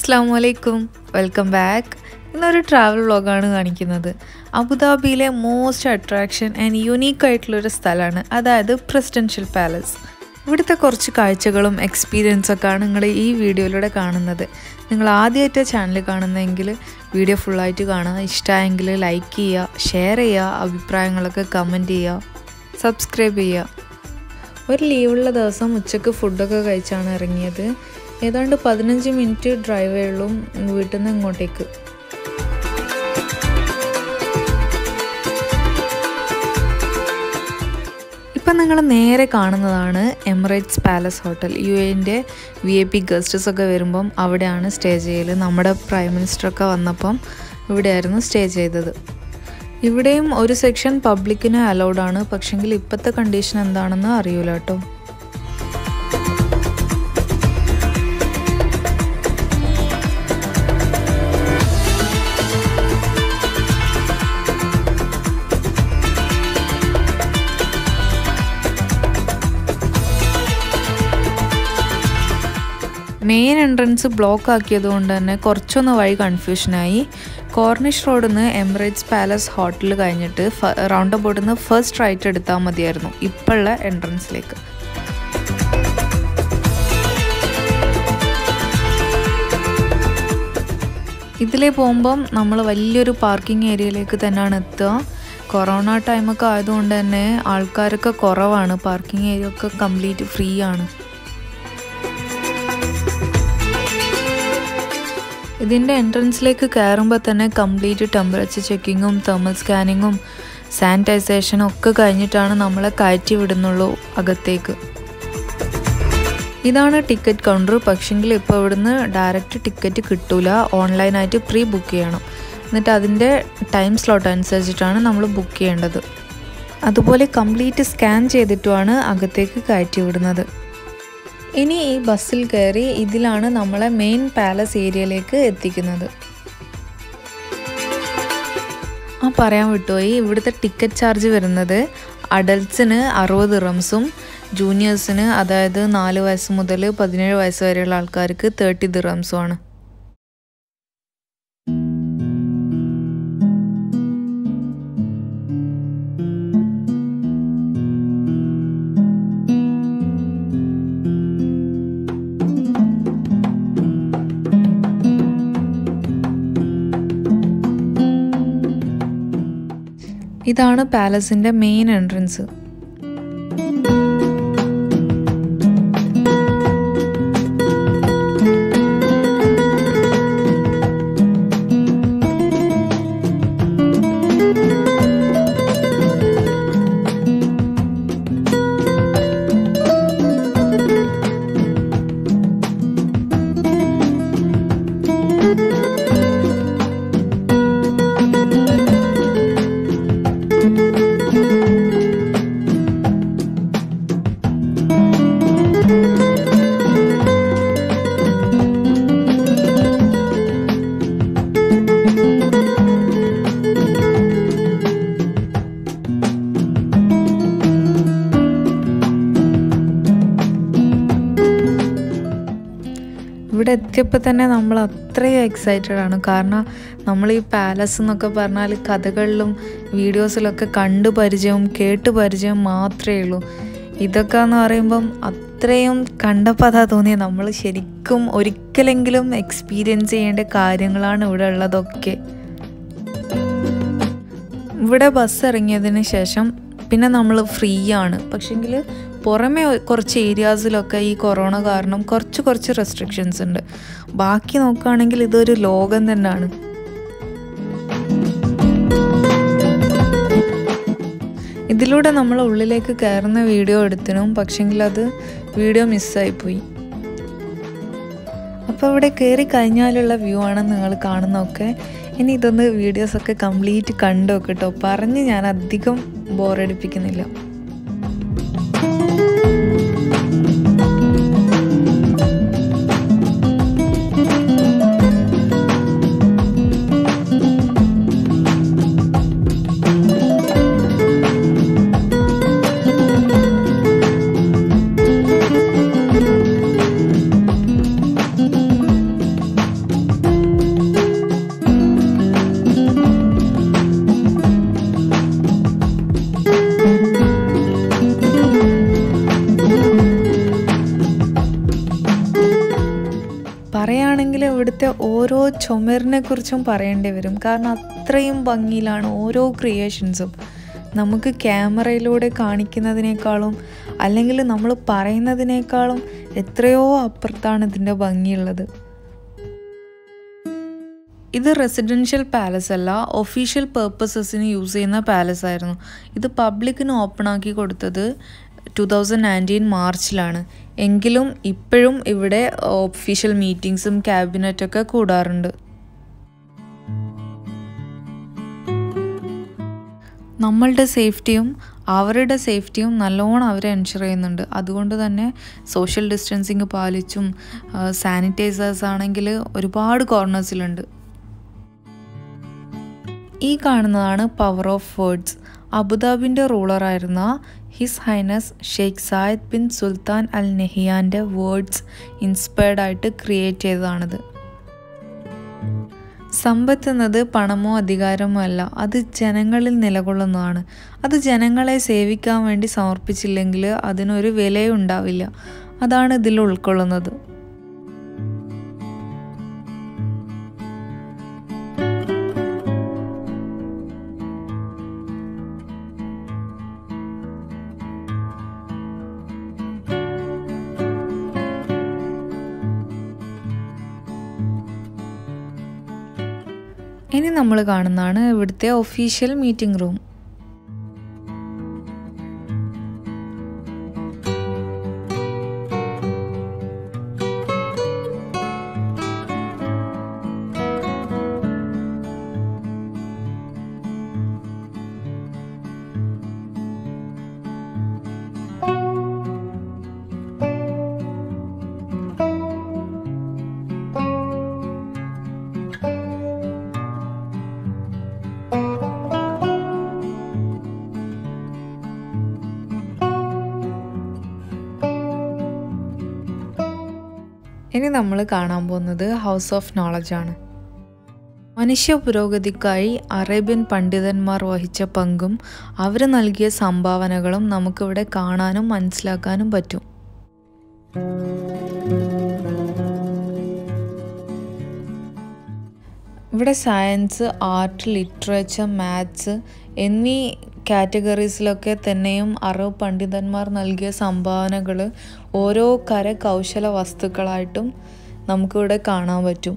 അസ്സാം വലൈക്കും welcome back ഇന്നൊരു ട്രാവൽ വ്ളോഗാണ് കാണിക്കുന്നത് അബുദാബിയിലെ മോസ്റ്റ് അട്രാക്ഷൻ ആൻഡ് യുണീക്ക് ആയിട്ടുള്ളൊരു സ്ഥലമാണ് അതായത് പ്രസിഡൻഷ്യൽ പാലസ് ഇവിടുത്തെ കുറച്ച് കാഴ്ചകളും എക്സ്പീരിയൻസൊക്കെയാണ് നിങ്ങൾ ഈ വീഡിയോയിലൂടെ കാണുന്നത് നിങ്ങൾ ആദ്യമായിട്ട് ചാനൽ കാണുന്നതെങ്കിൽ വീഡിയോ ഫുള്ളായിട്ട് കാണുക ഇഷ്ടമായെങ്കിൽ ലൈക്ക് ചെയ്യുക ഷെയർ ചെയ്യുക അഭിപ്രായങ്ങളൊക്കെ കമൻറ്റ് ചെയ്യുക സബ്സ്ക്രൈബ് ചെയ്യുക ഒരു ലീവുള്ള ദിവസം ഉച്ചക്ക് ഫുഡൊക്കെ കഴിച്ചാണ് ഇറങ്ങിയത് ഏതാണ്ട് പതിനഞ്ച് മിനിറ്റ് ഡ്രൈവേ ഉള്ളൂ വീട്ടിൽ നിന്ന് ഇങ്ങോട്ടേക്ക് ഇപ്പം നിങ്ങൾ നേരെ കാണുന്നതാണ് എമിറേറ്റ്സ് പാലസ് ഹോട്ടൽ യു എൻ്റെ വി ഐ പി ഗസ്റ്റസ് ഒക്കെ വരുമ്പം അവിടെയാണ് സ്റ്റേ ചെയ്യൽ നമ്മുടെ പ്രൈം മിനിസ്റ്ററൊക്കെ വന്നപ്പം ഇവിടെയായിരുന്നു സ്റ്റേ ചെയ്തത് ഇവിടെയും ഒരു സെക്ഷൻ പബ്ലിക്കിന് അലൗഡ് ആണ് പക്ഷെങ്കിൽ ഇപ്പോഴത്തെ കണ്ടീഷൻ എന്താണെന്ന് അറിയൂല കേട്ടോ മെയിൻ എൻട്രൻസ് ബ്ലോക്ക് ആക്കിയത് കൊണ്ട് തന്നെ കുറച്ചൊന്ന് വഴി കൺഫ്യൂഷനായി കോർണിഷ് റോഡിൽ നിന്ന് എമിറേറ്റ്സ് പാലസ് ഹോട്ടൽ കഴിഞ്ഞിട്ട് റൗണ്ട് അബൌട്ടിൽ നിന്ന് ഫസ്റ്റ് റൈറ്റ് എടുത്താൽ മതിയായിരുന്നു ഇപ്പോഴുള്ള എൻട്രൻസിലേക്ക് ഇതിലേ പോകുമ്പം നമ്മൾ വലിയൊരു പാർക്കിംഗ് ഏരിയയിലേക്ക് തന്നെയാണ് എത്തുക കൊറോണ ടൈമൊക്കെ ആയതുകൊണ്ട് തന്നെ ആൾക്കാരൊക്കെ കുറവാണ് പാർക്കിംഗ് ഏരിയ ഒക്കെ കംപ്ലീറ്റ് ഫ്രീ ആണ് ഇതിൻ്റെ എൻട്രൻസിലേക്ക് കയറുമ്പോൾ തന്നെ കംപ്ലീറ്റ് ടെമ്പറേച്ചർ ചെക്കിങ്ങും തെർമൽ സ്കാനിങ്ങും സാനിറ്റൈസേഷനും ഒക്കെ കഴിഞ്ഞിട്ടാണ് നമ്മളെ കയറ്റി വിടുന്നുള്ളൂ അകത്തേക്ക് ഇതാണ് ടിക്കറ്റ് കൗണ്ടർ പക്ഷെങ്കിൽ ഇപ്പോൾ ഇവിടുന്ന് ഡയറക്റ്റ് ടിക്കറ്റ് കിട്ടൂല ഓൺലൈനായിട്ട് പ്രീ ബുക്ക് ചെയ്യണം എന്നിട്ട് അതിൻ്റെ ടൈം സ്ലോട്ട് അനുസരിച്ചിട്ടാണ് നമ്മൾ ബുക്ക് ചെയ്യേണ്ടത് അതുപോലെ കംപ്ലീറ്റ് സ്കാൻ ചെയ്തിട്ടുമാണ് അകത്തേക്ക് കയറ്റി വിടുന്നത് ഇനി ഈ ബസ്സിൽ കയറി ഇതിലാണ് നമ്മളെ മെയിൻ പാലസ് ഏരിയയിലേക്ക് എത്തിക്കുന്നത് ആ പറയാൻ വിട്ടുപോയി ഇവിടുത്തെ ടിക്കറ്റ് ചാർജ് വരുന്നത് അഡൽട്ട്സിന് അറുപത് റംസും ജൂനിയേഴ്സിന് അതായത് നാല് വയസ്സ് മുതൽ പതിനേഴ് വയസ്സ് വരെയുള്ള ആൾക്കാർക്ക് തേർട്ടി ദിറംസും ആണ് ഇതാണ് പാലസിൻ്റെ മെയിൻ എൻട്രൻസ് ഇവിടെ എത്തിയപ്പോൾ തന്നെ നമ്മൾ അത്രയും എക്സൈറ്റഡ് ആണ് കാരണം നമ്മൾ ഈ പാലസ് എന്നൊക്കെ പറഞ്ഞാൽ കഥകളിലും വീഡിയോസിലൊക്കെ കണ്ടു പരിചയവും കേട്ട് പരിചയവും മാത്രമേ ഉള്ളൂ ഇതൊക്കെ എന്ന് പറയുമ്പം അത്രയും കണ്ടപ്പോൾ അതാ തോന്നിയത് നമ്മൾ ശരിക്കും ഒരിക്കലെങ്കിലും എക്സ്പീരിയൻസ് ചെയ്യേണ്ട കാര്യങ്ങളാണ് ഇവിടെ ഉള്ളതൊക്കെ ഇവിടെ ബസ് ഇറങ്ങിയതിന് ശേഷം പിന്നെ നമ്മൾ ഫ്രീ ആണ് പക്ഷെങ്കിൽ പുറമെ കുറച്ച് ഏരിയാസിലൊക്കെ ഈ കൊറോണ കാരണം കുറച്ച് കുറച്ച് റെസ്ട്രിക്ഷൻസ് ഉണ്ട് ബാക്കി നോക്കുകയാണെങ്കിൽ ഇതൊരു ലോകം തന്നെയാണ് ഇതിലൂടെ നമ്മൾ ഉള്ളിലേക്ക് കയറുന്ന വീഡിയോ എടുത്തിനും പക്ഷെങ്കിൽ അത് വീഡിയോ മിസ്സായിപ്പോയി അപ്പോൾ ഇവിടെ കയറി കഴിഞ്ഞാലുള്ള വ്യൂ ആണ് നിങ്ങൾ കാണുന്നതൊക്കെ ഇനി ഇതൊന്ന് വീഡിയോസൊക്കെ കംപ്ലീറ്റ് കണ്ടു കേട്ടോ പറഞ്ഞ് ഞാൻ അധികം ബോറടിപ്പിക്കുന്നില്ല ഇവിടുത്തെ ഓരോ ചുമരിനെ കുറിച്ചും പറയേണ്ടി വരും കാരണം അത്രയും ഭംഗിയിലാണ് ഓരോ ക്രിയേഷൻസും നമുക്ക് ക്യാമറയിലൂടെ കാണിക്കുന്നതിനേക്കാളും അല്ലെങ്കിൽ നമ്മൾ പറയുന്നതിനേക്കാളും എത്രയോ അപ്പുറത്താണ് ഇതിൻ്റെ ഭംഗിയുള്ളത് ഇത് റെസിഡൻഷ്യൽ പാലസ് അല്ല ഒഫീഷ്യൽ പേർപ്പസസിന് യൂസ് ചെയ്യുന്ന പാലസ് ആയിരുന്നു ഇത് പബ്ലിക്കിന് ഓപ്പൺ ആക്കി കൊടുത്തത് ടു തൗസൻഡ് നയൻറ്റീൻ മാർച്ചിലാണ് എങ്കിലും ഇപ്പോഴും ഇവിടെ ഒഫീഷ്യൽ മീറ്റിങ്സും ക്യാബിനറ്റൊക്കെ കൂടാറുണ്ട് നമ്മളുടെ സേഫ്റ്റിയും അവരുടെ സേഫ്റ്റിയും നല്ലോണം അവരെ എൻഷുർ ചെയ്യുന്നുണ്ട് അതുകൊണ്ട് തന്നെ സോഷ്യൽ ഡിസ്റ്റൻസിങ് പാലിച്ചും സാനിറ്റൈസേഴ്സ് ആണെങ്കിൽ ഒരുപാട് കോർണേഴ്സിലുണ്ട് ഈ കാണുന്നതാണ് പവർ ഓഫ് വേർഡ്സ് അബുദാബിൻ്റെ റൂളറായിരുന്ന His Highness Sheikh Zayed bin Sultan Al നെഹിയാൻ്റെ വേർഡ്സ് ഇൻസ്പയർഡ് ആയിട്ട് ക്രിയേറ്റ് ചെയ്തതാണിത് സമ്പത്ത് എന്നത് പണമോ അധികാരമോ അല്ല അത് ജനങ്ങളിൽ നിലകൊള്ളുന്നതാണ് അത് ജനങ്ങളെ സേവിക്കാൻ വേണ്ടി സമർപ്പിച്ചില്ലെങ്കിൽ അതിനൊരു വിലയും ഉണ്ടാവില്ല അതാണ് ഇതിൽ ഉൾക്കൊള്ളുന്നത് ഇനി നമ്മൾ കാണുന്നതാണ് ഇവിടുത്തെ ഒഫീഷ്യൽ മീറ്റിംഗ് റൂം ഇനി നമ്മൾ കാണാൻ പോകുന്നത് ഹൗസ് ഓഫ് നോളജ് ആണ് മനുഷ്യ പുരോഗതിക്കായി അറേബ്യൻ പണ്ഡിതന്മാർ വഹിച്ച പങ്കും അവർ നൽകിയ സംഭാവനകളും നമുക്കിവിടെ കാണാനും മനസ്സിലാക്കാനും പറ്റും ഇവിടെ സയൻസ് ആർട്ട് ലിറ്ററേച്ചർ മാത്സ് എന്നീ കാറ്റഗറീസിലൊക്കെ തന്നെയും അറബ് പണ്ഡിതന്മാർ നൽകിയ സംഭാവനകൾ ഓരോ കരകൗശല വസ്തുക്കളായിട്ടും നമുക്കിവിടെ കാണാൻ പറ്റും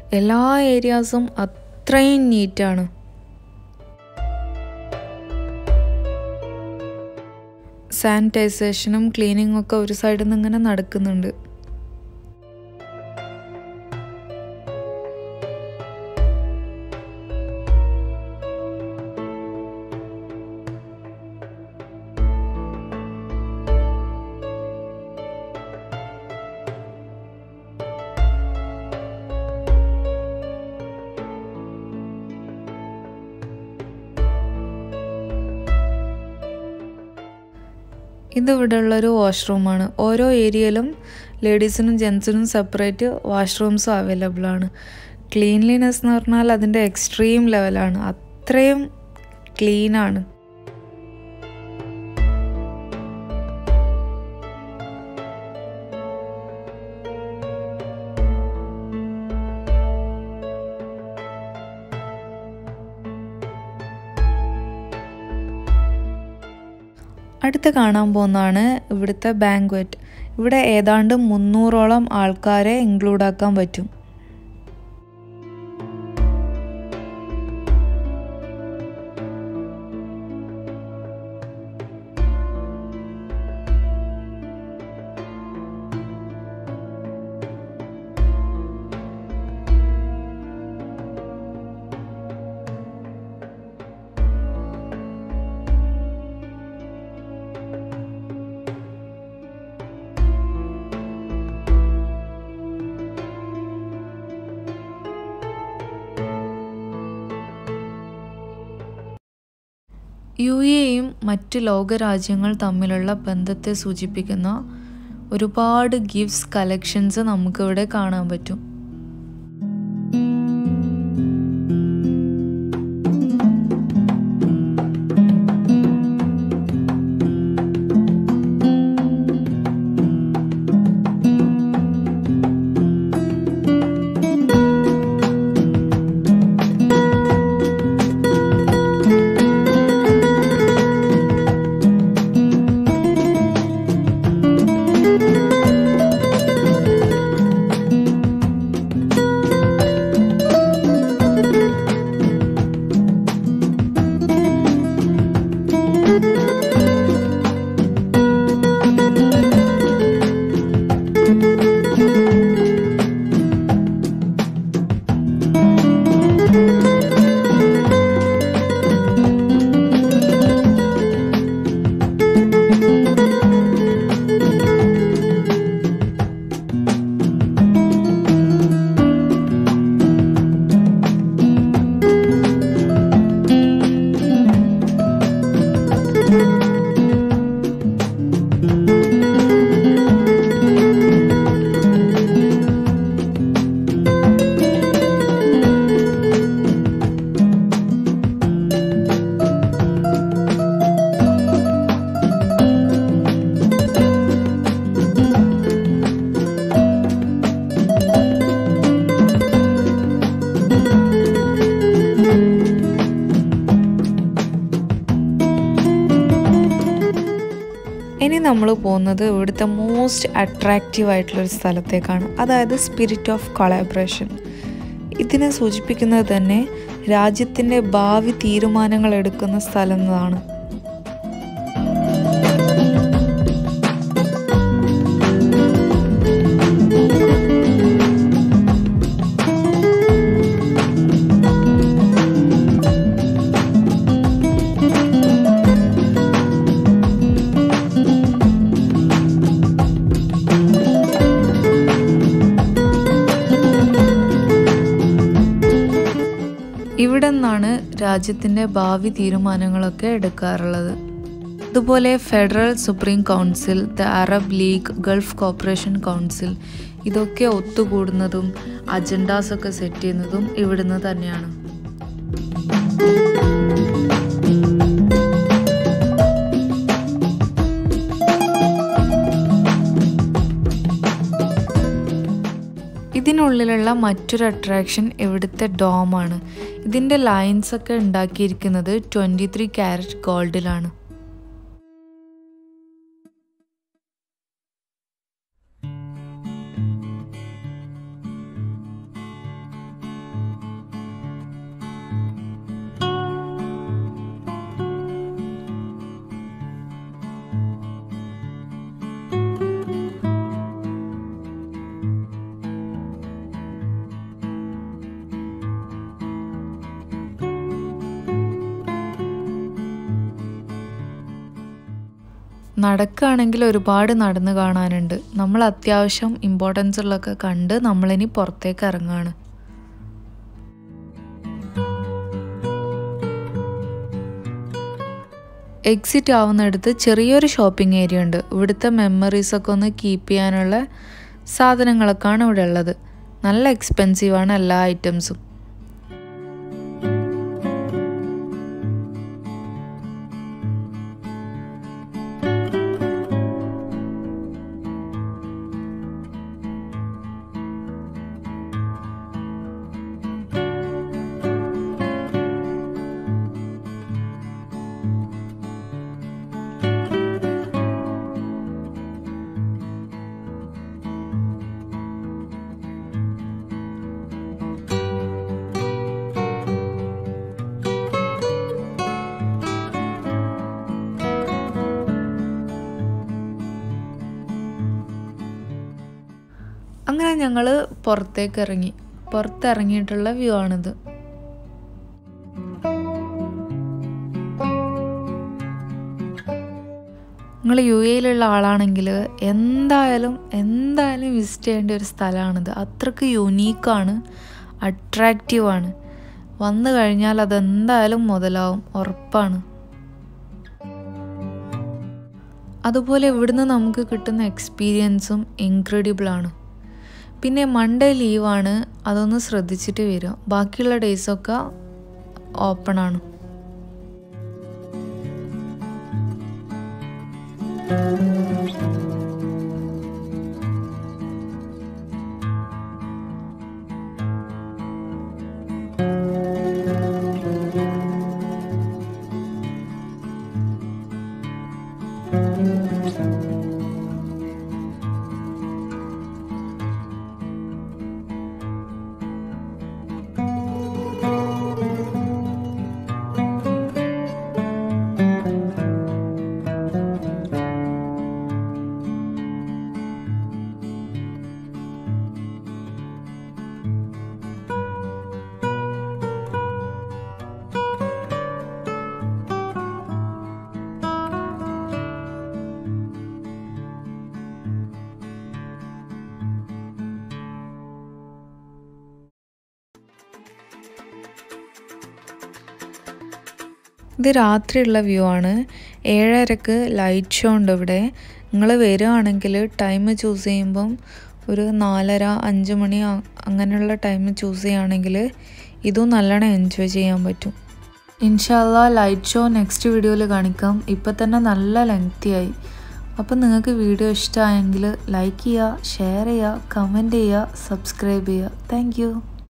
എല്ലാ ഏരിയാസും അത്രയും നീറ്റാണ് സാനിറ്റൈസേഷനും ക്ലീനിങ്ങും ഒക്കെ ഒരു സൈഡിൽ നിന്ന് ഇങ്ങനെ നടക്കുന്നുണ്ട് ഇത് ഇവിടെ ഉള്ളൊരു വാഷ്റൂമാണ് ഓരോ ഏരിയയിലും ലേഡീസിനും ജെൻസിനും സെപ്പറേറ്റ് വാഷ്റൂംസും അവൈലബിൾ ആണ് ക്ലീൻലിനെസ് എന്ന് പറഞ്ഞാൽ അതിൻ്റെ എക്സ്ട്രീം ലെവലാണ് അത്രയും ക്ലീനാണ് അടുത്ത് കാണാൻ പോകുന്നതാണ് ഇവിടുത്തെ ബാങ്ക്വറ്റ് ഇവിടെ ഏതാണ്ട് മുന്നൂറോളം ആൾക്കാരെ ഇൻക്ലൂഡ് ആക്കാൻ പറ്റും യു എയും മറ്റ് ലോകരാജ്യങ്ങൾ തമ്മിലുള്ള ബന്ധത്തെ സൂചിപ്പിക്കുന്ന ഒരുപാട് ഗിഫ്റ്റ്സ് കളക്ഷൻസ് നമുക്കിവിടെ കാണാൻ പറ്റും ഇനി നമ്മൾ പോകുന്നത് ഇവിടുത്തെ മോസ്റ്റ് അട്രാക്റ്റീവ് ആയിട്ടുള്ളൊരു സ്ഥലത്തേക്കാണ് അതായത് സ്പിരിറ്റ് ഓഫ് കൊളാബറേഷൻ ഇതിനെ സൂചിപ്പിക്കുന്നത് തന്നെ രാജ്യത്തിൻ്റെ ഭാവി തീരുമാനങ്ങൾ എടുക്കുന്ന സ്ഥലം എന്നതാണ് ഇവിടെ നിന്നാണ് രാജ്യത്തിൻ്റെ ഭാവി തീരുമാനങ്ങളൊക്കെ എടുക്കാറുള്ളത് അതുപോലെ Federal Supreme Council the Arab League Gulf Cooperation Council ഇതൊക്കെ ഒത്തുകൂടുന്നതും അജണ്ടാസൊക്കെ സെറ്റ് ചെയ്യുന്നതും ഇവിടുന്ന് തന്നെയാണ് ഇതിനുള്ളിലുള്ള മറ്റൊരു അട്രാക്ഷൻ ഇവിടുത്തെ ഡോമാണ് ഇതിൻ്റെ ലൈൻസ് ഒക്കെ ഉണ്ടാക്കിയിരിക്കുന്നത് ട്വൻറ്റി ത്രീ ക്യാരറ്റ് ഗോൾഡിലാണ് നടക്കുകയാണെങ്കിൽ ഒരുപാട് നടന്ന് കാണാനുണ്ട് നമ്മൾ അത്യാവശ്യം ഇമ്പോർട്ടൻസ് ഉള്ളതൊക്കെ കണ്ട് നമ്മളിനി പുറത്തേക്ക് ഇറങ്ങുകയാണ് എക്സിറ്റ് ആവുന്നിടത്ത് ചെറിയൊരു ഷോപ്പിംഗ് ഏരിയ ഉണ്ട് ഇവിടുത്തെ മെമ്മറീസൊക്കെ ഒന്ന് കീപ്പ് ചെയ്യാനുള്ള സാധനങ്ങളൊക്കെയാണ് ഇവിടെ ഉള്ളത് നല്ല എക്സ്പെൻസീവാണ് എല്ലാ ഐറ്റംസും അങ്ങനെ ഞങ്ങൾ പുറത്തേക്ക് ഇറങ്ങി പുറത്തിറങ്ങിയിട്ടുള്ള വ്യൂ ആണിത് നിങ്ങൾ യു എയിലുള്ള ആളാണെങ്കിൽ എന്തായാലും എന്തായാലും വിസിറ്റ് ചെയ്യേണ്ട ഒരു സ്ഥലമാണിത് അത്രക്ക് യുണീക്കാണ് അട്രാക്റ്റീവാണ് വന്നു കഴിഞ്ഞാൽ അതെന്തായാലും മുതലാവും ഉറപ്പാണ് അതുപോലെ ഇവിടുന്ന് നമുക്ക് കിട്ടുന്ന എക്സ്പീരിയൻസും ഇൻക്രെഡിബിൾ ആണ് പിന്നെ മൺഡേ ലീവാണ് അതൊന്ന് ശ്രദ്ധിച്ചിട്ട് വരിക ബാക്കിയുള്ള ഡേയ്സൊക്കെ ഓപ്പൺ ആണ് ഇത് രാത്രിയുള്ള വ്യൂ ആണ് ഏഴരക്ക് ലൈറ്റ് ഷോ ഉണ്ട് ഇവിടെ നിങ്ങൾ വരികയാണെങ്കിൽ ടൈം ചൂസ് ചെയ്യുമ്പം ഒരു നാലര അഞ്ച് മണി അ- അങ്ങനെയുള്ള ടൈം ചൂസ് ചെയ്യുകയാണെങ്കിൽ ഇതും നല്ലോണം എൻജോയ് ചെയ്യാൻ പറ്റും ഇൻഷാല്ല ലൈറ്റ് ഷോ നെക്സ്റ്റ് വീഡിയോയിൽ കാണിക്കാം ഇപ്പം തന്നെ നല്ല ലെങ്തി ആയി അപ്പം നിങ്ങൾക്ക് വീഡിയോ ഇഷ്ടമായെങ്കിൽ ലൈക്ക് ചെയ്യുക ഷെയർ ചെയ്യുക കമൻറ്റ് ചെയ്യുക സബ്സ്ക്രൈബ് ചെയ്യുക താങ്ക്